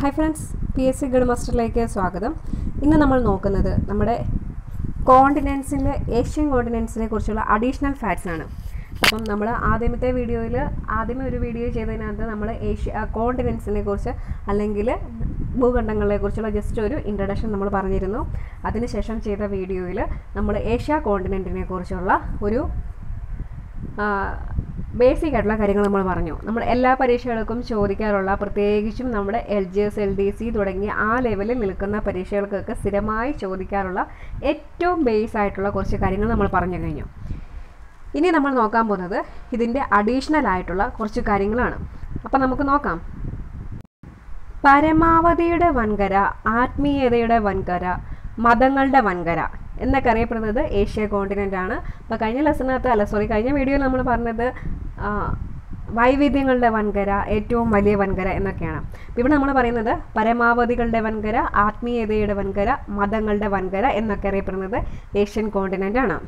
hi friends P S C ഗഡ് മാസ്റ്ററിലേക്ക് സ്വാഗതം ഇന്ന് നമ്മൾ നോക്കുന്നത് നമ്മുടെ കോണ്ടിനെൻസിലെ ഏഷ്യൻ കോണ്ടിനെൻസിനെ കുറിച്ചുള്ള അഡീഷണൽ ഫാക്ട്സ് ആണ് അപ്പം നമ്മൾ ആദ്യമത്തെ വീഡിയോയിൽ ആദ്യമേ ഒരു വീഡിയോ ചെയ്തതിനകത്ത് നമ്മൾ ഏഷ്യ കോണ്ടിനെൻസിനെ കുറിച്ച് അല്ലെങ്കിൽ ഭൂഖണ്ഡങ്ങളെ കുറിച്ചുള്ള ജസ്റ്റ് ഒരു ഇൻട്രഡക്ഷൻ നമ്മൾ പറഞ്ഞിരുന്നു അതിനുശേഷം ചെയ്ത വീഡിയോയിൽ നമ്മൾ ഏഷ്യ കോണ്ടിനെൻറ്റിനെ കുറിച്ചുള്ള ഒരു ബേസിക് ആയിട്ടുള്ള കാര്യങ്ങൾ നമ്മൾ പറഞ്ഞു നമ്മൾ എല്ലാ പരീക്ഷകൾക്കും ചോദിക്കാറുള്ള പ്രത്യേകിച്ചും നമ്മുടെ L G S L D C തുടങ്ങിയ ആ ലെവലിൽ നിൽക്കുന്ന പരീക്ഷകൾക്കൊക്കെ സ്ഥിരമായി ചോദിക്കാറുള്ള ഏറ്റവും ബേസ് ആയിട്ടുള്ള കുറച്ച് കാര്യങ്ങൾ നമ്മൾ പറഞ്ഞു കഴിഞ്ഞു ഇനി നമ്മൾ നോക്കാൻ പോകുന്നത് ഇതിൻ്റെ അഡീഷണൽ ആയിട്ടുള്ള കുറച്ച് കാര്യങ്ങളാണ് അപ്പം നമുക്ക് നോക്കാം പരമാവധിയുടെ വൻകര ആത്മീയതയുടെ വൻകര മതങ്ങളുടെ വൻകര എന്നൊക്കെ അറിയപ്പെടുന്നത് ഏഷ്യ കോണ്ടിനെൻ്റ് ആണ് അപ്പോൾ കഴിഞ്ഞ ലെസനകത്ത് അല്ല സോറി കഴിഞ്ഞ വീഡിയോയിൽ നമ്മൾ പറഞ്ഞത് വൈവിധ്യങ്ങളുടെ വൻകര ഏറ്റവും വലിയ വൻകര എന്നൊക്കെയാണ് അപ്പോൾ ഇവിടെ നമ്മൾ പറയുന്നത് പരമാവധികളുടെ വൻകര ആത്മീയതയുടെ വൻകര മതങ്ങളുടെ വൻകര എന്നൊക്കെ അറിയപ്പെടുന്നത് ഏഷ്യൻ കോണ്ടിനെൻ്റ് ആണ്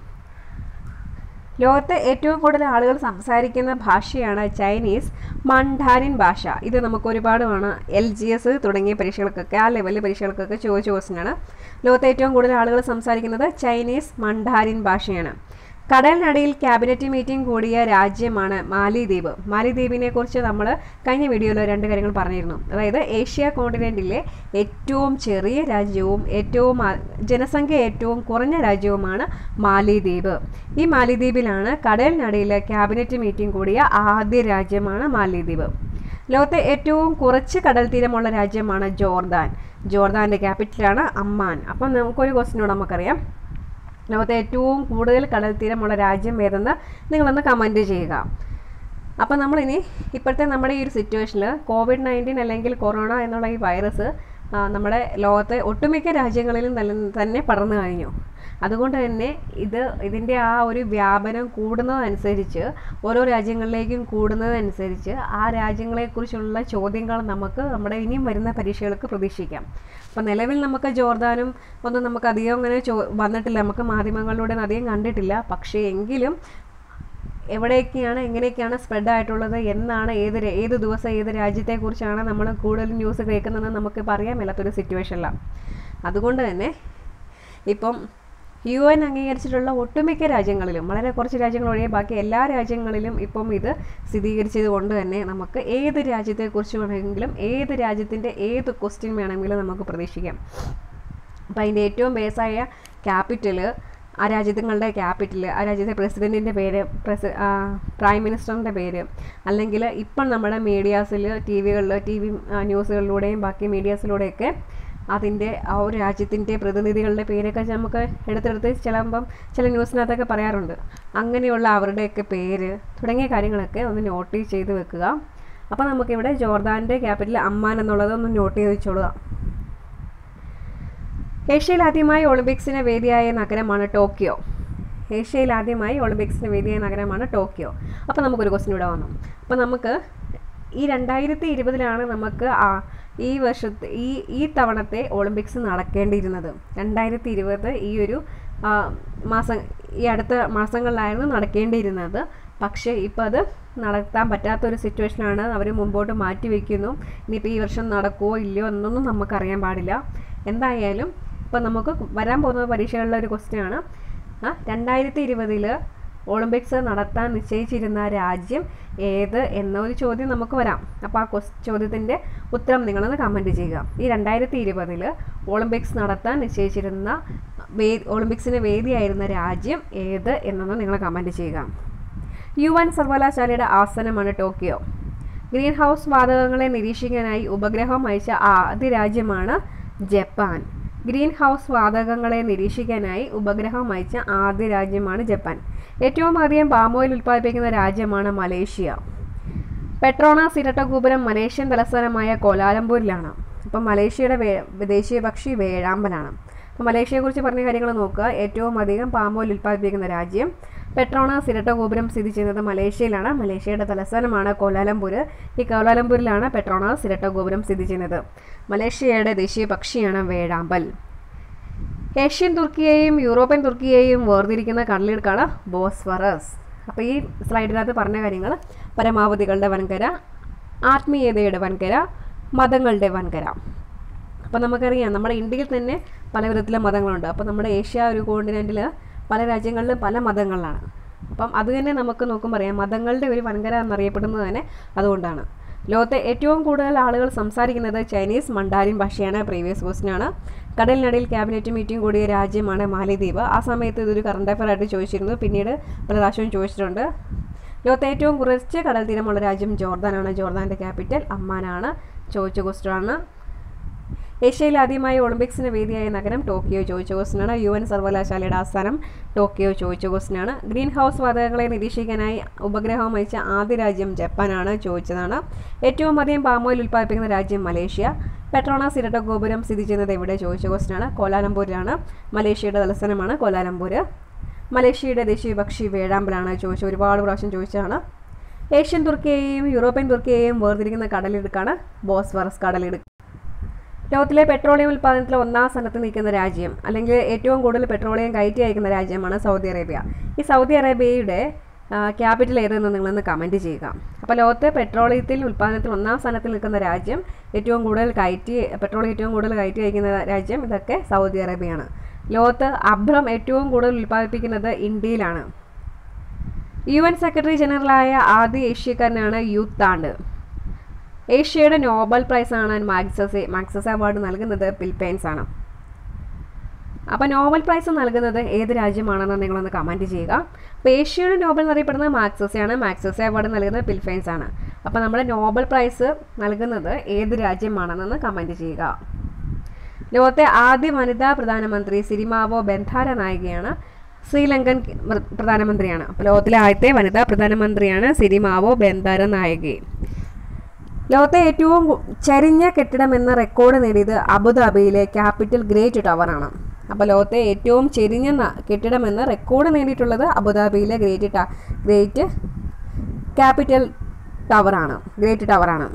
ലോകത്തെ ഏറ്റവും കൂടുതൽ ആളുകൾ സംസാരിക്കുന്ന ഭാഷയാണ് ചൈനീസ് മണ്ടാരിൻ ഭാഷ ഇത് നമുക്ക് ഒരുപാടുമാണ് എൽ ജി എസ് തുടങ്ങിയ പരീക്ഷകൾക്കൊക്കെ ആ ലെവലിൽ പരീക്ഷകൾക്കൊക്കെ ചോദിച്ച ക്വസ്റ്റ്യനാണ് ലോകത്തെ ഏറ്റവും കൂടുതൽ ആളുകൾ സംസാരിക്കുന്നത് ചൈനീസ് മണ്ടാരിൻ ഭാഷയാണ് കടലിനടിയിൽ ക്യാബിനറ്റ് മീറ്റിംഗ് കൂടിയ രാജ്യമാണ് മാലിദ്വീപ് മാലിദ്വീപിനെ കുറിച്ച് നമ്മൾ കഴിഞ്ഞ വീഡിയോയിൽ രണ്ട് കാര്യങ്ങൾ പറഞ്ഞിരുന്നു അതായത് ഏഷ്യ കോണ്ടിനെൻറ്റിലെ ഏറ്റവും ചെറിയ രാജ്യവും ഏറ്റവും ജനസംഖ്യ ഏറ്റവും കുറഞ്ഞ രാജ്യവുമാണ് മാലിദ്വീപ് ഈ മാലിദ്വീപിലാണ് കടലിനടിയിൽ ക്യാബിനറ്റ് മീറ്റിംഗ് കൂടിയ ആദ്യ രാജ്യമാണ് മാലിദ്വീപ് ലോകത്തെ ഏറ്റവും കുറച്ച് കടൽ തീരമുള്ള രാജ്യമാണ് ജോർദാൻ ജോർദാൻ്റെ ക്യാപിറ്റലാണ് അമ്മാൻ അപ്പം നമുക്കൊരു ക്വസ്റ്റിനോട് നമുക്കറിയാം ലോകത്തെ ഏറ്റവും കൂടുതൽ കടൽ തീരമുള്ള രാജ്യം ഏതെന്ന് നിങ്ങളൊന്ന് കമൻറ്റ് ചെയ്യുക അപ്പോൾ നമ്മളിനി ഇപ്പോഴത്തെ നമ്മുടെ ഈ ഒരു സിറ്റുവേഷനിൽ കോവിഡ് നയൻറ്റീൻ അല്ലെങ്കിൽ കൊറോണ എന്നുള്ള ഈ വൈറസ് നമ്മുടെ ലോകത്തെ ഒട്ടുമിക്ക രാജ്യങ്ങളിലും തന്നെ പടർന്നു കഴിഞ്ഞു അതുകൊണ്ട് തന്നെ ഇത് ഇതിൻ്റെ ആ ഒരു വ്യാപനം കൂടുന്നതനുസരിച്ച് ഓരോ രാജ്യങ്ങളിലേക്കും കൂടുന്നതനുസരിച്ച് ആ രാജ്യങ്ങളെക്കുറിച്ചുള്ള ചോദ്യങ്ങൾ നമുക്ക് നമ്മുടെ ഇനിയും വരുന്ന പരീക്ഷകൾക്ക് പ്രതീക്ഷിക്കാം അപ്പോൾ നിലവിൽ നമുക്ക് ജോർദാനും ഒന്നും നമുക്ക് അധികം അങ്ങനെ ചോ വന്നിട്ടില്ല നമുക്ക് മാധ്യമങ്ങളിലൂടെ അധികം കണ്ടിട്ടില്ല പക്ഷേ എങ്കിലും എവിടെയൊക്കെയാണ് എങ്ങനെയൊക്കെയാണ് സ്പ്രെഡ് ആയിട്ടുള്ളത് എന്നാണ് ഏത് ഏത് ദിവസം ഏത് രാജ്യത്തെക്കുറിച്ചാണ് നമ്മൾ കൂടുതൽ ന്യൂസ് കേൾക്കുന്നതെന്ന് നമുക്ക് പറയാൻ മേലാത്തൊരു സിറ്റുവേഷനിലാണ് അതുകൊണ്ട് തന്നെ ഇപ്പം യു എൻ അംഗീകരിച്ചിട്ടുള്ള ഒട്ടുമിക്ക രാജ്യങ്ങളിലും വളരെ കുറച്ച് രാജ്യങ്ങൾ ഒഴികെ ബാക്കി എല്ലാ രാജ്യങ്ങളിലും ഇപ്പം ഇത് സ്ഥിരീകരിച്ചത് കൊണ്ട് തന്നെ നമുക്ക് ഏത് രാജ്യത്തെക്കുറിച്ച് വേണമെങ്കിലും ഏത് രാജ്യത്തിൻ്റെ ഏത് ക്വസ്റ്റ്യൻ വേണമെങ്കിലും നമുക്ക് പ്രതീക്ഷിക്കാം അപ്പോൾ അതിൻ്റെ ഏറ്റവും ബേസായ ക്യാപിറ്റല് ആ രാജ്യങ്ങളുടെ ക്യാപിറ്റൽ ആ രാജ്യത്തെ പ്രസിഡൻറ്റിൻ്റെ പേര് പ്രസ പ്രൈം മിനിസ്റ്ററിൻ്റെ പേര് അല്ലെങ്കിൽ ഇപ്പം നമ്മുടെ മീഡിയാസിൽ ടി വികളിൽ ടി വി ന്യൂസുകളിലൂടെയും ബാക്കി മീഡിയാസിലൂടെയൊക്കെ അതിൻ്റെ ആ ഒരു രാജ്യത്തിൻ്റെ പ്രതിനിധികളുടെ പേരൊക്കെ നമുക്ക് എടുത്തെടുത്ത് ചിലപ്പം ചില ന്യൂസിനകത്തൊക്കെ പറയാറുണ്ട് അങ്ങനെയുള്ള അവരുടെയൊക്കെ പേര് തുടങ്ങിയ കാര്യങ്ങളൊക്കെ ഒന്ന് നോട്ട് ചെയ്ത് വെക്കുക അപ്പോൾ നമുക്കിവിടെ ജോർദാൻ്റെ ക്യാപിറ്റൽ അമ്മാൻ എന്നുള്ളത് ഒന്ന് നോട്ട് ചെയ്ത് വെച്ചോളുക ഏഷ്യയിൽ ആദ്യമായി ഒളിമ്പിക്സിന് വേദിയായ നഗരമാണ് ടോക്കിയോ ഏഷ്യയിൽ ആദ്യമായി ഒളിമ്പിക്സിന് വേദിയായ നഗരമാണ് ടോക്കിയോ അപ്പോൾ നമുക്കൊരു ക്വസ്റ്റ്യൻ ഇവിടെ വന്നു അപ്പോൾ നമുക്ക് ഈ രണ്ടായിരത്തി ഇരുപതിലാണ് നമുക്ക് ആ ഈ വർഷത്തെ ഈ ഈ തവണത്തെ ഒളിമ്പിക്സ് നടക്കേണ്ടിയിരുന്നത് രണ്ടായിരത്തി ഇരുപത് ഈ ഒരു മാസം ഈ അടുത്ത മാസങ്ങളിലായിരുന്നു നടക്കേണ്ടിയിരുന്നത് പക്ഷേ ഇപ്പോൾ അത് നടത്താൻ പറ്റാത്തൊരു സിറ്റുവേഷനാണ് അവർ മുമ്പോട്ട് മാറ്റി വയ്ക്കുന്നു ഇനിയിപ്പോൾ ഈ വർഷം നടക്കുമോ ഇല്ലയോ എന്നൊന്നും നമുക്കറിയാൻ പാടില്ല എന്തായാലും ഇപ്പം നമുക്ക് വരാൻ പോകുന്ന പരീക്ഷകളിലെ ഒരു ക്വസ്റ്റ്യനാണ് രണ്ടായിരത്തി ഇരുപതിൽ ഒളിമ്പിക്സ് നടത്താൻ നിശ്ചയിച്ചിരുന്ന രാജ്യം ഏത് എന്ന ഒരു ചോദ്യം നമുക്ക് വരാം അപ്പോൾ ആ ക്വസ് ചോദ്യത്തിൻ്റെ ഉത്തരം നിങ്ങളൊന്ന് കമൻറ്റ് ചെയ്യുക ഈ രണ്ടായിരത്തി ഇരുപതിൽ ഒളിമ്പിക്സ് നടത്താൻ നിശ്ചയിച്ചിരുന്ന വേ ഒളിമ്പിക്സിന് വേദിയായിരുന്ന രാജ്യം ഏത് എന്നൊന്ന് നിങ്ങൾ കമൻറ്റ് ചെയ്യുക യു എൻ സർവകലാശാലയുടെ ആസനമാണ് ടോക്കിയോ ഗ്രീൻ ഹൗസ് വാതകങ്ങളെ നിരീക്ഷിക്കാനായി ഉപഗ്രഹം അയച്ച ആദ്യ രാജ്യമാണ് ജപ്പാൻ ഗ്രീൻ ഹൗസ് വാതകങ്ങളെ നിരീക്ഷിക്കാനായി ഉപഗ്രഹം അയച്ച ആദ്യ രാജ്യമാണ് ജപ്പാൻ ഏറ്റവും അധികം പാമോയിൽ ഉൽപ്പാദിപ്പിക്കുന്ന രാജ്യമാണ് മലേഷ്യ പെട്രോണാസ് ഇരട്ടഗോപുരം മലേഷ്യൻ തലസ്ഥാനമായ കോലാലംപൂരിലാണ് അപ്പം മലേഷ്യയുടെ വേ ദേശീയ പക്ഷി വേഴാമ്പലാണ് അപ്പോൾ മലേഷ്യയെക്കുറിച്ച് പറഞ്ഞ കാര്യങ്ങൾ നോക്കുക ഏറ്റവും അധികം പാമോയിൽ ഉൽപ്പാദിപ്പിക്കുന്ന രാജ്യം പെട്രോണാസ് ഇരട്ടഗോപുരം സ്ഥിതി ചെയ്യുന്നത് മലേഷ്യയിലാണ് മലേഷ്യയുടെ തലസ്ഥാനമാണ് കോലാലംപൂർ ഈ കോലാലംപൂരിലാണ് പെട്രോണാസ് ഇരട്ടഗോപുരം സ്ഥിതി ചെയ്യുന്നത് മലേഷ്യയുടെ ദേശീയ പക്ഷിയാണ് വേഴാമ്പൽ ഏഷ്യൻ തുർക്കിയെയും യൂറോപ്യൻ തുർക്കിയെയും വേർതിരിക്കുന്ന കടലിടുക്കാണ് ബോസ്ഫറസ് അപ്പോൾ ഈ സ്ലൈഡിനകത്ത് പറഞ്ഞ കാര്യങ്ങൾ പരമാവധികളുടെ വൻകര ആത്മീയതയുടെ വൻകര മതങ്ങളുടെ വൻകര അപ്പോൾ നമുക്കറിയാം നമ്മുടെ ഇന്ത്യയിൽ തന്നെ പല വിധത്തിലെ മതങ്ങളുണ്ട് അപ്പോൾ നമ്മുടെ ഏഷ്യ ഒരു കോണ്ടിനെൻറ്റിൽ പല രാജ്യങ്ങളിലും പല മതങ്ങളാണ് അപ്പം അത് തന്നെ നമുക്ക് നോക്കുമ്പോൾ അറിയാം മതങ്ങളുടെ ഒരു വൻകര എന്നറിയപ്പെടുന്നത് തന്നെ അതുകൊണ്ടാണ് ലോകത്തെ ഏറ്റവും കൂടുതൽ ആളുകൾ സംസാരിക്കുന്നത് ചൈനീസ് മണ്ടാരിൻ ഭാഷയാണ് പ്രീവിയസ് ക്വസ്റ്റിനാണ് കടലിനടിയിൽ ക്യാബിനറ്റ് മീറ്റിംഗ് കൂടിയ രാജ്യമാണ് മാലിദ്വീപ് ആ സമയത്ത് ഇതൊരു കറണ്ട് അഫയർ ആയിട്ട് ചോദിച്ചിരുന്നു പിന്നീട് പല പ്രാവശ്യവും ചോദിച്ചിട്ടുണ്ട് ലോകത്തെ ഏറ്റവും കുറച്ച് കടൽ തീരമുള്ള രാജ്യം ജോർദാനാണ് ജോർദാൻ്റെ ക്യാപിറ്റൽ അമ്മാനാണ് ചോദിച്ച ക്വസ്റ്റ്യനാണ് ഏഷ്യയിൽ ആദ്യമായി ഒളിമ്പിക്സിന് വേദിയായ നഗരം ടോക്കിയോ ചോദിച്ച ക്വസ്റ്റ്യനാണ് യു എൻ സർവകലാശാലയുടെ ആസ്ഥാനം ടോക്കിയോ ചോദിച്ച ക്വസ്റ്റ്യനാണ് ഗ്രീൻ ഹൗസ് വാതകങ്ങളെ നിരീക്ഷിക്കാനായി ഉപഗ്രഹം അയച്ച ആദ്യ രാജ്യം ജപ്പാനാണ് ചോദിച്ചതാണ് ഏറ്റവും അധികം പാമോയിൽ ഉൽപ്പാദിപ്പിക്കുന്ന രാജ്യം മലേഷ്യ പെട്രോണാസ് ഇരട്ട ഗോപുരം സ്ഥിതി ചെയ്യുന്നത് എവിടെ ചോദിച്ച ക്വസ്റ്റ്യനാണ് കോലാലംപൂരിലാണ് മലേഷ്യയുടെ തലസ്ഥാനമാണ് കോലാലംപൂർ മലേഷ്യയുടെ ദേശീയ പക്ഷി വേഴാമ്പലാണ് ചോദിച്ച ഒരുപാട് പ്രാവശ്യം ചോദിച്ചതാണ് ഏഷ്യൻ തുർക്കിയെയും യൂറോപ്യൻ തുർക്കിയെയും വേർതിരിക്കുന്ന കടലിടുക്കാണ് ബോസ്ഫറസ് കടലിടുക്ക് ലോകത്തിലെ പെട്രോളിയം ഉൽപ്പാദനത്തിൽ ഒന്നാം സ്ഥാനത്ത് നിൽക്കുന്ന രാജ്യം അല്ലെങ്കിൽ ഏറ്റവും കൂടുതൽ പെട്രോളിയം കയറ്റി അയക്കുന്ന രാജ്യമാണ് സൗദി അറേബ്യ ഈ സൗദി അറേബ്യയുടെ ക്യാപിറ്റൽ ഏതെന്ന് നിങ്ങളൊന്ന് കമൻറ്റ് ചെയ്യുക അപ്പോൾ ലോകത്തെ പെട്രോളിയത്തിൽ ഉൽപ്പാദനത്തിൽ ഒന്നാം സ്ഥാനത്ത് നിൽക്കുന്ന രാജ്യം ഏറ്റവും കൂടുതൽ കയറ്റി പെട്രോൾ ഏറ്റവും കൂടുതൽ കയറ്റി അയക്കുന്ന രാജ്യം ഇതൊക്കെ സൗദി അറേബ്യയാണ് ലോകത്ത് അഭ്രം ഏറ്റവും കൂടുതൽ ഉൽപ്പാദിപ്പിക്കുന്നത് ഇന്ത്യയിലാണ് യു എൻ സെക്രട്ടറി ജനറലായ ആദ്യ ഏഷ്യക്കാരനാണ് യൂത്ത് ആണ്ട് ഏഷ്യയുടെ നോബൽ പ്രൈസാണ് മാക്സസ് മാക്സസ് അവാർഡ് നൽകുന്നത് ഫിലിപ്പൈൻസ് ആണ് അപ്പോൾ നോബൽ പ്രൈസ് നൽകുന്നത് ഏത് രാജ്യമാണെന്ന് നിങ്ങളൊന്ന് കമൻറ്റ് ചെയ്യുക അപ്പോൾ ഏഷ്യയുടെ നോബൽ എന്നറിയപ്പെടുന്നത് മാക്സസയാണ് മാക്സസ് അവാർഡ് നൽകുന്നത് ഫിലിപ്പൈൻസ് ആണ് അപ്പോൾ നമ്മുടെ നോബൽ പ്രൈസ് നൽകുന്നത് ഏത് രാജ്യമാണെന്നൊന്ന് കമൻറ്റ് ചെയ്യുക ലോകത്തെ ആദ്യ വനിതാ പ്രധാനമന്ത്രി സിരിമാവോ ബന്ധാര നായികയാണ് ശ്രീലങ്കൻ പ്രധാനമന്ത്രിയാണ് അപ്പോൾ ലോകത്തിലെ ആദ്യത്തെ വനിതാ പ്രധാനമന്ത്രിയാണ് സിരിമാവോ ബന്ധാര നായകി ലോകത്തെ ഏറ്റവും ചരിഞ്ഞ കെട്ടിടം എന്ന റെക്കോർഡ് നേടിയത് അബുദാബിയിലെ ക്യാപിറ്റൽ ഗ്രേറ്റ് ടവറാണ് അപ്പോൾ ലോകത്തെ ഏറ്റവും ചെരിഞ്ഞ കെട്ടിടം എന്ന റെക്കോർഡ് നേടിയിട്ടുള്ളത് അബുദാബിയിലെ ഗ്രേറ്റ് ട ഗ്രേറ്റ് ക്യാപിറ്റൽ ടവറാണ് ഗ്രേറ്റ് ടവറാണ്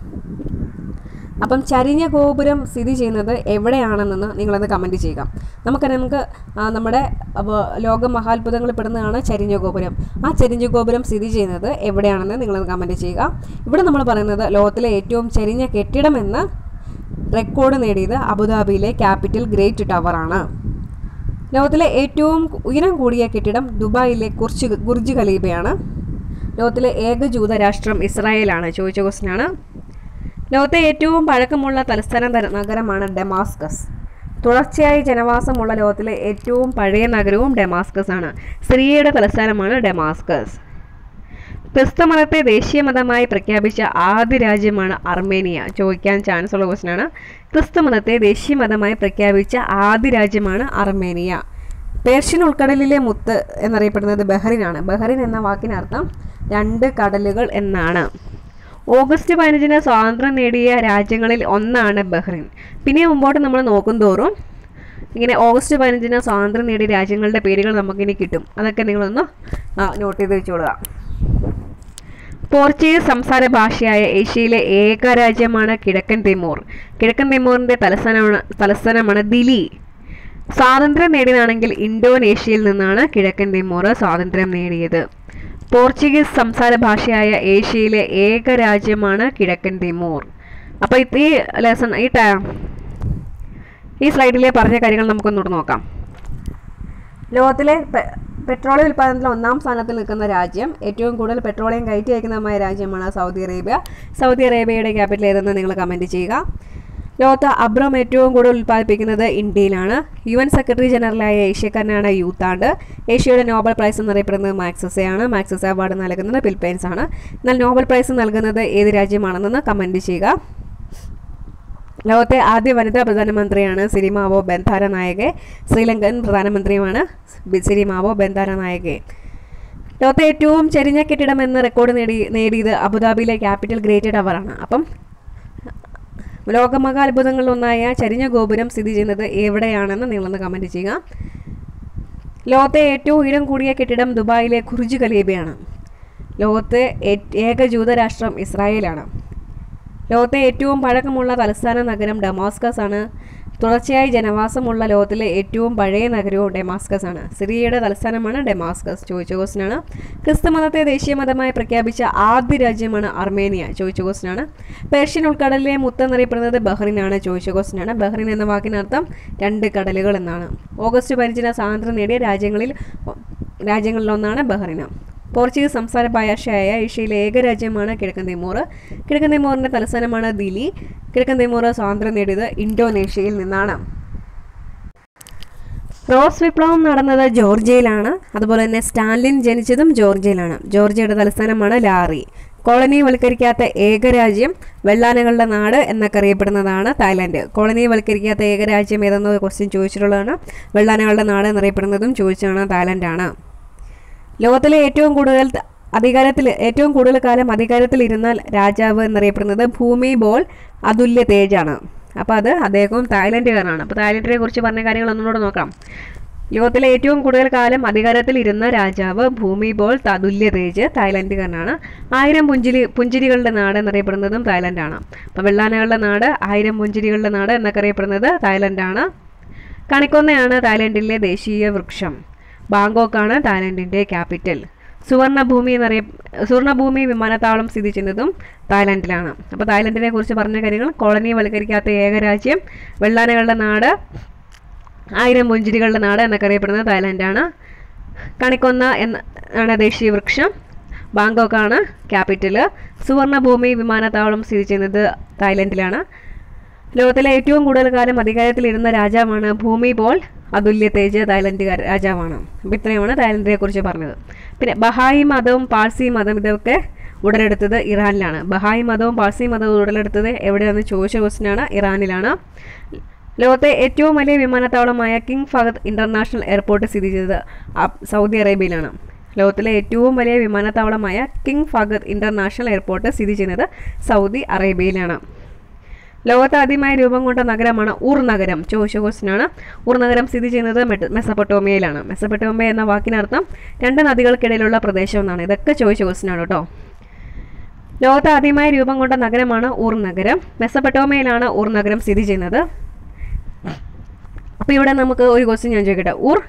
അപ്പം ചരിഞ്ഞ ഗോപുരം സ്ഥിതി ചെയ്യുന്നത് എവിടെയാണെന്ന് നിങ്ങളൊന്ന് കമൻറ്റ് ചെയ്യുക നമുക്ക് നമുക്ക് നമ്മുടെ ലോക മഹാത്ഭുതങ്ങളിൽ പെടുന്നതാണ് ചരിഞ്ഞ ഗോപുരം ആ ചരിഞ്ഞ ഗോപുരം സ്ഥിതി ചെയ്യുന്നത് എവിടെയാണെന്ന് നിങ്ങളൊന്ന് കമൻറ്റ് ചെയ്യുക ഇവിടെ നമ്മൾ പറയുന്നത് ലോകത്തിലെ ഏറ്റവും ചരിഞ്ഞ കെട്ടിടം എന്ന റെക്കോർഡ് നേടിയത് അബുദാബിയിലെ ക്യാപിറ്റൽ ഗ്രേറ്റ് ടവറാണ് ലോകത്തിലെ ഏറ്റവും ഉയരം കൂടിയ കെട്ടിടം ദുബായിലെ കുർജ് ഗുർജ് ഖലീബയാണ് ലോകത്തിലെ ഏക ജൂത രാഷ്ട്രം ഇസ്രായേലാണ് ചോദിച്ച ക്വസ്റ്റ്യനാണ് ലോകത്തെ ഏറ്റവും പഴക്കമുള്ള തലസ്ഥാന നഗരമാണ് ഡെമാസ്കസ് തുടർച്ചയായി ജനവാസമുള്ള ലോകത്തിലെ ഏറ്റവും പഴയ നഗരവും ഡെമാസ്കസ് ആണ് സിറിയയുടെ തലസ്ഥാനമാണ് ഡെമാസ്കസ് ക്രിസ്തു മതത്തെ ദേശീയ മതമായി പ്രഖ്യാപിച്ച ആദ്യ രാജ്യമാണ് അർമേനിയ ചോദിക്കാൻ ചാൻസ് ഉള്ള ക്വസ്റ്റൻ ആണ് ക്രിസ്തു മതത്തെ ദേശീയ മതമായി പ്രഖ്യാപിച്ച ആദ്യ രാജ്യമാണ് അർമേനിയ പേർഷ്യൻ ഉൾക്കടലിലെ മുത്ത് എന്നറിയപ്പെടുന്നത് ബഹ്റിനാണ് ബഹ്റിൻ എന്ന വാക്കിനർത്ഥം രണ്ട് കടലുകൾ എന്നാണ് ഓഗസ്റ്റ് പതിനഞ്ചിന് സ്വാതന്ത്ര്യം നേടിയ രാജ്യങ്ങളിൽ ഒന്നാണ് ബഹ്റിൻ പിന്നെ മുമ്പോട്ട് നമ്മൾ നോക്കും തോറും ഇങ്ങനെ ഓഗസ്റ്റ് പതിനഞ്ചിന് സ്വാതന്ത്ര്യം നേടിയ രാജ്യങ്ങളുടെ പേരുകൾ നമുക്കിനി കിട്ടും അതൊക്കെ നിങ്ങളൊന്ന് നോട്ട് ചെയ്ത് വെച്ചോളുക പോർച്ചുഗീസ് സംസാര ഭാഷയായ ഏഷ്യയിലെ ഏക രാജ്യമാണ് കിഴക്കൻ തിമൂർ കിഴക്കൻ തിമൂറിൻ്റെ തലസ്ഥാനമാണ് തലസ്ഥാനമാണ് ദിലി സ്വാതന്ത്ര്യം നേടിയതാണെങ്കിൽ ഇന്തോനേഷ്യയിൽ നിന്നാണ് കിഴക്കൻ തിമൂർ സ്വാതന്ത്ര്യം നേടിയത് പോർച്ചുഗീസ് സംസാര ഭാഷയായ ഏഷ്യയിലെ ഏക രാജ്യമാണ് കിഴക്കൻ തിമൂർ അപ്പോൾ ഈ ലെസൺ ഈ ഈ സ്ലൈഡിലെ പറഞ്ഞ കാര്യങ്ങൾ നമുക്കൊന്നുകൂടെ നോക്കാം ലോകത്തിലെ പെട്രോളിയം ഉൽപ്പാദനത്തിൽ ഒന്നാം സ്ഥാനത്ത് നിൽക്കുന്ന രാജ്യം ഏറ്റവും കൂടുതൽ പെട്രോളിയം കയറ്റി അയക്കുന്നതുമായ രാജ്യമാണ് സൗദി അറേബ്യ സൗദി അറേബ്യയുടെ ക്യാപിറ്റൽ ഏതെന്ന് നിങ്ങൾ കമൻറ്റ് ചെയ്യുക ലോകത്ത് അബ്രം ഏറ്റവും കൂടുതൽ ഉൽപ്പാദിപ്പിക്കുന്നത് ഇന്ത്യയിലാണ് യു എൻ സെക്രട്ടറി ജനറലായ ഏഷ്യക്കാരനാണ് യൂത്താണ്ട് ഏഷ്യയുടെ നോബൽ പ്രൈസ് എന്നറിയപ്പെടുന്നത് മാക്സസയാണ് മാക്സസ അവാർഡ് നൽകുന്നത് ഫിലിപ്പൈൻസ് ആണ് എന്നാൽ നോബൽ പ്രൈസ് നൽകുന്നത് ഏത് രാജ്യമാണെന്ന് കമൻറ്റ് ചെയ്യുക ലോകത്തെ ആദ്യ വനിതാ പ്രധാനമന്ത്രിയാണ് സിരിമാവോ ബന്ധാര നായകെ ശ്രീലങ്കൻ പ്രധാനമന്ത്രിയുമാണ് സിരിമാവോ ബന്ധാര നായകെ ലോകത്തെ ഏറ്റവും ചെരിഞ്ഞ കെട്ടിടം എന്ന റെക്കോർഡ് നേടി നേടിയത് അബുദാബിയിലെ ക്യാപിറ്റൽ ഗ്രേറ്റ് ടവറാണ് അപ്പം ലോകമഹാത്ഭുതങ്ങളിലൊന്നായ ചരിഞ്ഞ ഗോപുരം സ്ഥിതി ചെയ്യുന്നത് എവിടെയാണെന്ന് നിങ്ങളൊന്ന് കമൻറ്റ് ചെയ്യുക ലോകത്തെ ഏറ്റവും ഉയരം കൂടിയ കെട്ടിടം ദുബായിലെ ഖുർജ് ഖലീബയാണ് ലോകത്തെ ഏക ജൂതരാഷ്ട്രം ഇസ്രായേലാണ് ലോകത്തെ ഏറ്റവും പഴക്കമുള്ള തലസ്ഥാന നഗരം ഡമാസ്കസ് ആണ് തുടർച്ചയായി ജനവാസമുള്ള ലോകത്തിലെ ഏറ്റവും പഴയ നഗരവും ഡെമാസ്കസ് ആണ് സിറിയയുടെ തലസ്ഥാനമാണ് ഡെമാസ്കസ് ചോദിച്ച ക്വസ്റ്റ്യൻ ആണ് ക്രിസ്തു മതത്തെ ദേശീയ മതമായി പ്രഖ്യാപിച്ച ആദ്യ രാജ്യമാണ് അർമേനിയ ചോദിച്ച ക്വസ്റ്റ്യൻ ആണ് പേർഷ്യൻ ഉൾക്കടലിലെ മുത്തെന്നറിയപ്പെടുന്നത് ബഹ്റിനാണ് ചോദിച്ച ക്വസ്റ്റ്യൻ ആണ് ബഹ്റിൻ എന്ന വാക്കിനർത്ഥം രണ്ട് കടലുകൾ എന്നാണ് ഓഗസ്റ്റ് പതിനഞ്ചിന് സ്വാതന്ത്ര്യം നേടിയ രാജ്യങ്ങളിൽ രാജ്യങ്ങളിലൊന്നാണ് ബഹ്റിൻ പോർച്ചുഗീസ് സംസ്ഥാന ഭാഷയായ ഏഷ്യയിലെ ഏക രാജ്യമാണ് കിഴക്കൻ തിമൂർ കിഴക്കൻ തിമൂറിൻ്റെ തലസ്ഥാനമാണ് ദില്ലി കിഴക്കൻ തിമൂർ സ്വാതന്ത്ര്യം നേടിയത് ഇന്തോനേഷ്യയിൽ നിന്നാണ് റോസ് വിപ്ലവം നടന്നത് ജോർജിയയിലാണ് അതുപോലെ തന്നെ സ്റ്റാലിൻ ജനിച്ചതും ജോർജിയയിലാണ് ജോർജിയയുടെ തലസ്ഥാനമാണ് ലാറി കോളനി വൽക്കരിക്കാത്ത ഏക രാജ്യം വെള്ളാനകളുടെ നാട് എന്നൊക്കെ അറിയപ്പെടുന്നതാണ് തായ്ലാൻഡ് കോളനി വൽക്കരിക്കാത്ത ഏക രാജ്യം ഏതെന്ന ക്വസ്റ്റ്യൻ ചോദിച്ചിട്ടുള്ളതാണ് വെള്ളാനകളുടെ നാട് എന്നറിയപ്പെടുന്നതും ചോദിച്ചതാണ് തായ്ലൻഡാണ് ലോകത്തിലെ ഏറ്റവും കൂടുതൽ ത- അധികാരത്തിൽ ഏറ്റവും കൂടുതൽ കാലം അധികാരത്തിൽ ഇരുന്ന രാജാവ് എന്നറിയപ്പെടുന്നത് ഭൂമി ബോൾ അതുല്യ തേജാണ് അപ്പോൾ അത് അദ്ദേഹവും തായ്ലൻഡുകാരനാണ് അപ്പോൾ തായ്ലൻഡിനെ കുറിച്ച് പറഞ്ഞ കാര്യങ്ങൾ ഒന്നുകൂടെ നോക്കാം ലോകത്തിലെ ഏറ്റവും കൂടുതൽ കാലം അധികാരത്തിൽ ഇരുന്ന രാജാവ് ഭൂമി ബോൾ തതുല്യ തേജ് തായ്ലൻഡുകാരനാണ് ആയിരം പുഞ്ചിരി പുഞ്ചിരികളുടെ നാട് എന്നറിയപ്പെടുന്നതും തായ്ലൻഡാണ് അപ്പോൾ വെള്ളാനകളുടെ നാട് ആയിരം പുഞ്ചിരികളുടെ നാട് എന്നൊക്കെ അറിയപ്പെടുന്നത് തായ്ലൻഡാണ് കണിക്കൊന്നയാണ് തായ്ലൻഡിലെ ദേശീയ വൃക്ഷം ബാങ്കോക്കാണ് തായ്ലൻഡിൻ്റെ ക്യാപിറ്റൽ സുവർണഭൂമി എന്നറിയ സുവർണഭൂമി വിമാനത്താവളം സ്ഥിതി ചെയ്യുന്നതും തായ്ലൻഡിലാണ് അപ്പോൾ തായ്ലൻഡിനെ കുറിച്ച് പറഞ്ഞ കാര്യങ്ങൾ കോളനി വൽക്കരിക്കാത്ത ഏക രാജ്യം വെള്ളാനകളുടെ നാട് ആയിരം പുഞ്ചിരികളുടെ നാട് എന്നൊക്കെ അറിയപ്പെടുന്നത് തായ്ലൻഡാണ് കണിക്കൊന്ന എന്ന ആണ് ദേശീയ വൃക്ഷം ബാങ്കോക്കാണ് ക്യാപിറ്റൽ സുവർണഭൂമി വിമാനത്താവളം സ്ഥിതി ചെയ്യുന്നത് തായ്ലൻഡിലാണ് ലോകത്തിലെ ഏറ്റവും കൂടുതൽ കാലം അധികാരത്തിലിരുന്ന രാജാവാണ് ഭൂമി പോൾ അതുല്യ തേജ് തായ്ലൻഡ് രാജാവാണ് അപ്പോൾ ഇത്രയുമാണ് തായ്ലൻഡിനെ കുറിച്ച് പറഞ്ഞത് പിന്നെ ബഹായി മതവും പാഴ്സി മതം ഇതൊക്കെ ഉടലെടുത്തത് ഇറാനിലാണ് ബഹായി മതവും പാഴ്സി മതവും ഉടലെടുത്തത് എവിടെയാണെന്ന് ചോദിച്ച ക്വസ്റ്റിനാണ് ഇറാനിലാണ് ലോകത്തെ ഏറ്റവും വലിയ വിമാനത്താവളമായ കിങ് ഫഹദ് ഇൻ്റർനാഷണൽ എയർപോർട്ട് സ്ഥിതി ചെയ്തത് അബ്- സൗദി അറേബ്യയിലാണ് ലോകത്തിലെ ഏറ്റവും വലിയ വിമാനത്താവളമായ കിങ് ഫഹദ് ഇൻ്റർനാഷണൽ എയർപോർട്ട് സ്ഥിതി ചെയ്യുന്നത് സൗദി അറേബ്യയിലാണ് ലോകത്ത് ആദ്യമായി രൂപം കൊണ്ട നഗരമാണ് ഊർ നഗരം ചോദിച്ച ക്വസ്റ്റിനാണ് ഊർ നഗരം സ്ഥിതി ചെയ്യുന്നത് മെട്ട്- മെസപ്പൊട്ടോമിയയിലാണ് മെസപ്പൊട്ടോമിയ എന്ന വാക്കിനർത്ഥം രണ്ട് നദികൾക്കിടയിലുള്ള പ്രദേശം എന്നാണ് ഇതൊക്കെ ചോദിച്ച ക്വസ്റ്റിനാണ് കേട്ടോ ലോകത്ത് ആദ്യമായി രൂപം കൊണ്ട നഗരമാണ് ഊർ നഗരം മെസപ്പൊട്ടോമിയയിലാണ് ഊർ നഗരം സ്ഥിതി ചെയ്യുന്നത് അപ്പോൾ ഇവിടെ നമുക്ക് ഒരു ക്വസ്റ്റ്യൻ ഞാൻ ചോദിക്കട്ടെ ഊർ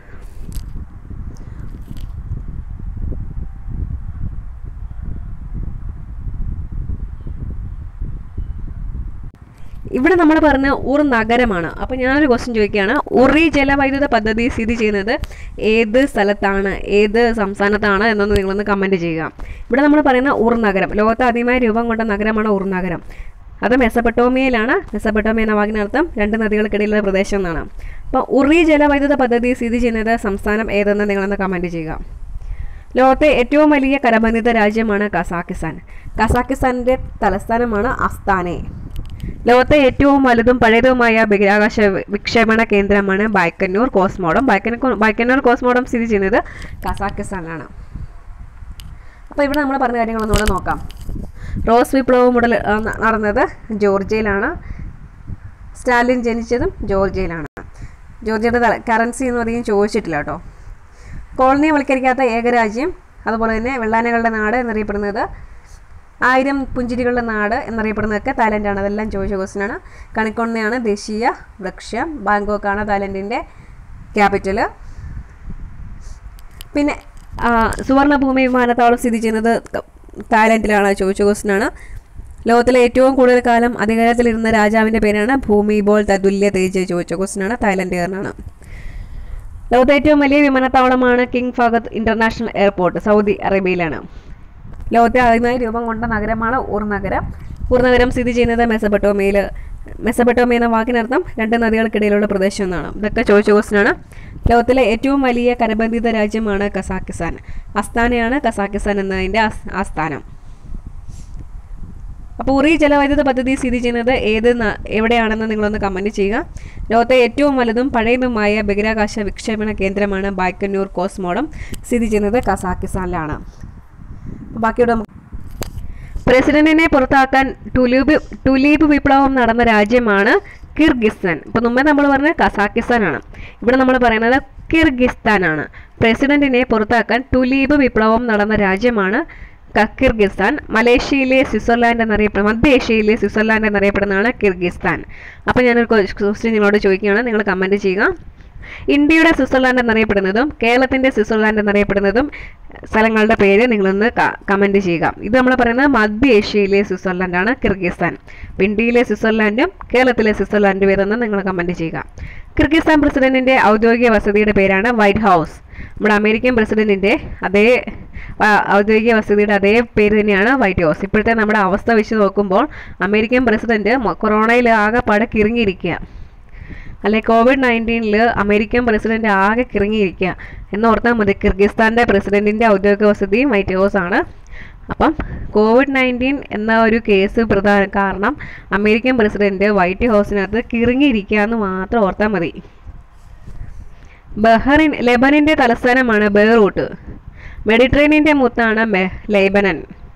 ഇവിടെ നമ്മൾ പറഞ്ഞ ഊർ നഗരമാണ് അപ്പോൾ ഞാനൊരു ക്വസ്റ്റ്യൻ ചോദിക്കുകയാണ് ഉറി ജലവൈദ്യുത പദ്ധതി സ്ഥിതി ചെയ്യുന്നത് ഏത് സ്ഥലത്താണ് ഏത് സംസ്ഥാനത്താണ് എന്നൊന്ന് നിങ്ങളൊന്ന് കമൻറ്റ് ചെയ്യുക ഇവിടെ നമ്മൾ പറയുന്ന ഊർ നഗരം ലോകത്ത് ആദ്യമായി രൂപം കൊണ്ട നഗരമാണ് ഊർ നഗരം അത് മെസപ്പൊട്ടോമിയയിലാണ് മെസപ്പൊട്ടോമിയ എന്ന വാക്കിനർത്ഥം രണ്ട് നദികൾക്കിടയിലുള്ള പ്രദേശം എന്നാണ് അപ്പോൾ ഉറി ജലവൈദ്യുത പദ്ധതി സ്ഥിതി ചെയ്യുന്നത് സംസ്ഥാനം ഏതെന്ന് നിങ്ങളൊന്ന് കമൻറ്റ് ചെയ്യുക ലോകത്തെ ഏറ്റവും വലിയ കരബന്ധിത രാജ്യമാണ് കസാക്കിസ്ഥാൻ കസാക്കിസ്ഥാൻ്റെ തലസ്ഥാനമാണ് അസ്താനെ ലോകത്തെ ഏറ്റവും വലുതും പഴയതുമായ ബഹിരാകാശ വി- വിക്ഷേപണ കേന്ദ്രമാണ് Baikonur cosmodrome Baikonur Baikonur cosmodrome സ്ഥിതി ചെയ്യുന്നത് കസാക്കിസ്ഥാനിലാണ് അപ്പോൾ ഇവിടെ നമ്മൾ പറഞ്ഞ കാര്യങ്ങളൊന്നുകൂടെ നോക്കാം റോസ് വിപ്ലവം ഉടൽ ആ, ന- നടന്നത് ജോർജിയയിലാണ് സ്റ്റാലിൻ ജനിച്ചതും ജോർജിയയിലാണ് ജോർജിയയുടെ കറൻസി എന്ന് അധികം ചോദിച്ചിട്ടില്ല കേട്ടോ കോളനി വൽക്കരിക്കാത്ത ഏകരാജ്യം അതുപോലെ തന്നെ വെള്ളാനകളുടെ നാട് എന്നറിയപ്പെടുന്നത് ആയിരം പുഞ്ചിരികളുടെ നാട് എന്നറിയപ്പെടുന്നതൊക്കെ തായ്ലൻഡാണ് അതെല്ലാം ചോദിച്ച ക്വസ്റ്റ്യനാണ് കണിക്കൊന്നയാണ് ദേശീയ വൃക്ഷം ബാങ്കോക്കാണ് തായ്ലൻഡിൻ്റെ ക്യാപിറ്റൽ പിന്നെ ആ, സുവർണഭൂമി വിമാനത്താവളം സ്ഥിതി ചെയ്യുന്നത് ക- തായ്ലൻഡിലാണ് ചോദിച്ച ക്വസ്റ്റ്യനാണ് ലോകത്തിലെ ഏറ്റവും കൂടുതൽ കാലം അധികാരത്തിലിരുന്ന രാജാവിൻ്റെ പേരാണ് ഭൂമി ബോൾ തതുല്യ തേജ് ചോദിച്ച ക്വസ്റ്റ്യനാണ് തായ്ലൻഡുകാരനാണ് ലോകത്തെ ഏറ്റവും വലിയ വിമാനത്താവളമാണ് King Fahd international airport Saudi അറേബ്യയിലാണ് ലോകത്തെ ആദ്യമായി രൂപം കൊണ്ട നഗരമാണ് ഊർ നഗരം ഊർ നഗരം സ്ഥിതി ചെയ്യുന്നത് മെസബട്ടോമയിൽ മെസബട്ടോമ എന്ന വാക്കിനർത്ഥം രണ്ട് നദികൾക്കിടയിലുള്ള പ്രദേശം എന്നാണ് ഇതൊക്കെ ചോദിച്ച ക്വസ്റ്റ്യനാണ് ലോകത്തിലെ ഏറ്റവും വലിയ കരബന്ധിത രാജ്യമാണ് കസാക്കിസ്ഥാൻ അസ്താനയാണ് കസാക്കിസ്ഥാൻ എന്നതിൻ്റെ ആസ്- ആസ്ഥാനം അപ്പോൾ ഉറി ജലവൈദ്യുത പദ്ധതി സ്ഥിതി ചെയ്യുന്നത് ഏത് ന- എവിടെയാണെന്ന് നിങ്ങളൊന്ന് കമൻറ്റ് ചെയ്യുക ലോകത്തെ ഏറ്റവും വലുതും പഴയതുമായ ബഹിരാകാശ വിക്ഷേപണ കേന്ദ്രമാണ് ബൈക്കന്നൂർ കോസ്മോഡം സ്ഥിതി ചെയ്യുന്നത് കസാക്കിസ്ഥാനിലാണ് അപ്പോൾ ബാക്കിയുടെ നമുക്ക് പ്രസിഡന്റിനെ പുറത്താക്കാൻ ടുലീബ് ടുലീബ് വിപ്ലവം നടന്ന രാജ്യമാണ് കിർഗിസ്ഥാൻ ഇപ്പോൾ മുമ്പേ നമ്മൾ പറഞ്ഞത് കസാക്കിസ്ഥാനാണ് ഇവിടെ നമ്മൾ പറയുന്നത് കിർഗിസ്ഥാനാണ് പ്രസിഡന്റിനെ പുറത്താക്കാൻ ടുലീബ് വിപ്ലവം നടന്ന രാജ്യമാണ് ക- കിർഗിസ്ഥാൻ മലേഷ്യയിലെ സ്വിറ്റ്സർലാൻഡ് എന്നറിയപ്പെടുന്ന മധ്യ ഏഷ്യയിലെ സ്വിറ്റ്സർലാൻഡ് എന്നറിയപ്പെടുന്നതാണ് കിർഗിസ്ഥാൻ അപ്പോൾ ഞാനൊരു ക്വസ്റ്റ്യൻ നിങ്ങളോട് ചോദിക്കുകയാണ് നിങ്ങൾ കമൻറ്റ് ചെയ്യുക ഇന്ത്യയുടെ സ്വിറ്റ്സർലാൻഡ് എന്നറിയപ്പെടുന്നതും കേരളത്തിൻ്റെ സ്വിറ്റ്സർലാൻഡ് എന്നറിയപ്പെടുന്നതും സ്ഥലങ്ങളുടെ പേര് നിങ്ങളൊന്ന് കമൻറ്റ് ചെയ്യുക ഇത് നമ്മൾ പറയുന്നത് മധ്യ ഏഷ്യയിലെ സ്വിറ്റ്സർലാൻഡാണ് കിർഗിസ്ഥാൻ അപ്പോൾ ഇന്ത്യയിലെ സ്വിറ്റ്സർലാൻഡും കേരളത്തിലെ സ്വിറ്റ്സർലാൻഡും ഏതെന്ന് നിങ്ങൾ കമൻറ്റ് ചെയ്യുക കിർഗിസ്ഥാൻ പ്രസിഡന്റിൻ്റെ ഔദ്യോഗിക വസതിയുടെ പേരാണ് വൈറ്റ് ഹൗസ് നമ്മുടെ അമേരിക്കൻ പ്രസിഡന്റിൻ്റെ അതേ ആ, ഔദ്യോഗിക വസതിയുടെ അതേ പേര് തന്നെയാണ് വൈറ്റ് ഹൗസ് ഇപ്പോഴത്തെ നമ്മുടെ അവസ്ഥ വെച്ച് നോക്കുമ്പോൾ അമേരിക്കൻ പ്രസിഡന്റ് മൊ- കൊറോണയിൽ ആകെ പട കിറങ്ങിയിരിക്കുക അല്ലെ കോവിഡ് നയൻറ്റീനിൽ അമേരിക്കൻ പ്രസിഡന്റ് ആകെ കിറങ്ങിയിരിക്കുക എന്നോർത്താൽ മതി കിർഗിസ്ഥാൻ്റെ പ്രസിഡന്റിൻ്റെ ഔദ്യോഗിക വസതിയും വൈറ്റ് ഹൗസ് ആണ് അപ്പം കോവിഡ് നയൻറ്റീൻ എന്ന ഒരു കേസ് പ്രധാന കാരണം അമേരിക്കൻ പ്രസിഡന്റ് വൈറ്റ് ഹൗസിനകത്ത് കിറങ്ങിയിരിക്കുക എന്ന് മാത്രം ഓർത്താൽ മതി ബഹറിൻ ലെബനൻ്റെ തലസ്ഥാനമാണ് ബെയ്റൂട്ട് മെഡിറ്ററേനിയൻ്റെ മുത്താണ് മെ- ലെബനൻ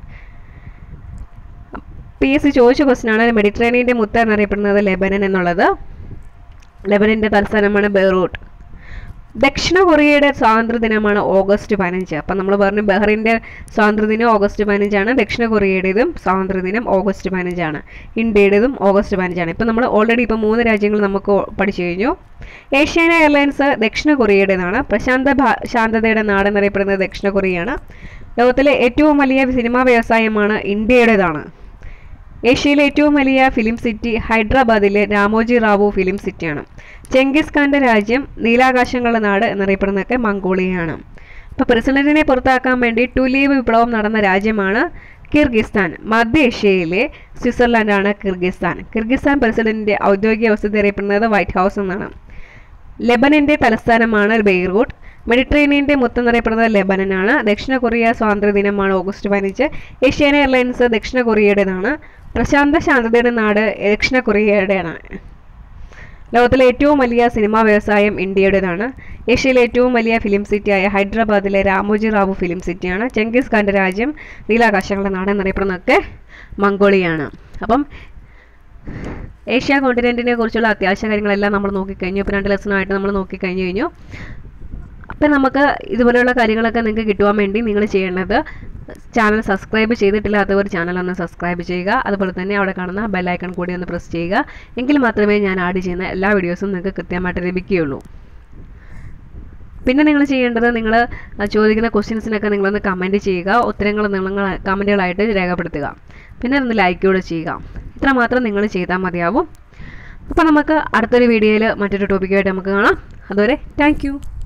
പി എസ് സി ചോദിച്ച ക്വസ്റ്റ്യൻ ആണ് മെഡിറ്ററേനിയൻ്റെ മുത്ത് എന്നറിയപ്പെടുന്നത് ലെബനൻ എന്നുള്ളത് ലെബനൻ്റെ തലസ്ഥാനമാണ് ബെയ്റൂട്ട് ദക്ഷിണ കൊറിയയുടെ സ്വാതന്ത്ര്യ ദിനമാണ് ഓഗസ്റ്റ് പതിനഞ്ച് അപ്പം നമ്മൾ പറഞ്ഞു ബഹ്റിൻ്റെ സ്വാതന്ത്ര്യദിനം ഓഗസ്റ്റ് പതിനഞ്ചാണ് ദക്ഷിണ കൊറിയയുടേതും സ്വാതന്ത്ര്യദിനം ഓഗസ്റ്റ് പതിനഞ്ചാണ് ഇന്ത്യയുടേതും ഓഗസ്റ്റ് പതിനഞ്ചാണ് ഇപ്പം നമ്മൾ ഓൾറെഡി ഇപ്പോൾ മൂന്ന് രാജ്യങ്ങൾ നമുക്ക് ഓ- പഠിച്ചു കഴിഞ്ഞു ഏഷ്യാന എയർലൈൻസ് ദക്ഷിണ കൊറിയയുടേതാണ് പ്രശാന്ത ഭാ- ശാന്തതയുടെ നാട് എന്നറിയപ്പെടുന്നത് ദക്ഷിണ കൊറിയയാണ് ലോകത്തിലെ ഏറ്റവും വലിയ സിനിമാ വ്യവസായമാണ് ഇന്ത്യയുടേതാണ് ഏഷ്യയിലെ ഏറ്റവും വലിയ ഫിലിം സിറ്റി ഹൈദരാബാദിലെ രാമോജി റാവു ഫിലിം സിറ്റിയാണ് ചെങ്കിസ് ഖാന്റെ രാജ്യം നീലാകാശങ്ങളുടെ നാട് എന്നറിയപ്പെടുന്നതൊക്കെ മംഗോളിയയാണ് അപ്പോൾ പ്രസിഡന്റിനെ പുറത്താക്കാൻ വേണ്ടി ടുലീബ് വിപ്ലവം നടന്ന രാജ്യമാണ് കിർഗിസ്ഥാൻ മധ്യ ഏഷ്യയിലെ സ്വിറ്റ്സർലാൻഡാണ് കിർഗിസ്ഥാൻ കിർഗിസ്ഥാൻ പ്രസിഡന്റിന്റെ ഔദ്യോഗിക വസതി അറിയപ്പെടുന്നത് വൈറ്റ് ഹൗസ് എന്നാണ് ലെബനന്റെ തലസ്ഥാനമാണ് ബെയ്റൂട്ട് മെഡിറ്ററേനിയന്റെ മുത്തെന്നറിയപ്പെടുന്നത് ലെബനനാണ് ദക്ഷിണ കൊറിയ സ്വാതന്ത്ര്യ ദിനമാണ് ഓഗസ്റ്റ് പതിനഞ്ച് ഏഷ്യാന എയർലൈൻസ് ദക്ഷിണ കൊറിയയുടേതാണ് പ്രശാന്ത ശാന്തതയുടെ നാട് ദക്ഷിണ കൊറിയയുടെയാണ് ലോകത്തിലെ ഏറ്റവും വലിയ സിനിമാ വ്യവസായം ഇന്ത്യയുടേതാണ് ഏഷ്യയിലെ ഏറ്റവും വലിയ ഫിലിം സിറ്റിയായ ഹൈദരാബാദിലെ രാമോജി റാവു ഫിലിം സിറ്റിയാണ് ചെങ്കിസ് ഖാന്റെ രാജ്യം നീലാകാശങ്ങളുടെ നാട് എന്നറിയപ്പെടുന്നതൊക്കെ മംഗോളിയാണ് അപ്പം ഏഷ്യ കോണ്ടിനെൻറ്റിനെ കുറിച്ചുള്ള അത്യാവശ്യ കാര്യങ്ങളെല്ലാം നമ്മൾ നോക്കിക്കഴിഞ്ഞു ഇപ്പോൾ രണ്ട് ലെസണായിട്ട് നമ്മൾ നോക്കിക്കഴിഞ്ഞു കഴിഞ്ഞു അപ്പം നമുക്ക് ഇതുപോലെയുള്ള കാര്യങ്ങളൊക്കെ നിങ്ങൾക്ക് കിട്ടുവാൻ വേണ്ടി നിങ്ങൾ ചെയ്യേണ്ടത് ചാനൽ സബ്സ്ക്രൈബ് ചെയ്തിട്ടില്ലാത്തവർ ചാനൽ ഒന്ന് സബ്സ്ക്രൈബ് ചെയ്യുക അതുപോലെ തന്നെ അവിടെ കാണുന്ന ബെല്ലൈക്കൺ കൂടി ഒന്ന് പ്രസ് ചെയ്യുക എങ്കിൽ മാത്രമേ ഞാൻ ആഡ് ചെയ്യുന്ന എല്ലാ വീഡിയോസും നിങ്ങൾക്ക് കൃത്യമായിട്ട് ലഭിക്കുകയുള്ളൂ പിന്നെ നിങ്ങൾ ചെയ്യേണ്ടത് നിങ്ങൾ ചോദിക്കുന്ന ക്വസ്റ്റ്യൻസിനൊക്കെ നിങ്ങളൊന്ന് കമൻറ്റ് ചെയ്യുക ഉത്തരങ്ങൾ നിങ്ങൾ കമൻറ്റുകളായിട്ട് രേഖപ്പെടുത്തുക പിന്നെ ഒന്ന് ലൈക്ക് കൂടെ ചെയ്യുക ഇത്ര മാത്രം നിങ്ങൾ ചെയ്താൽ മതിയാവും അപ്പോൾ നമുക്ക് അടുത്തൊരു വീഡിയോയിൽ മറ്റൊരു ടോപ്പിക്കുമായിട്ട് നമുക്ക് കാണാം അതുവരെ താങ്ക്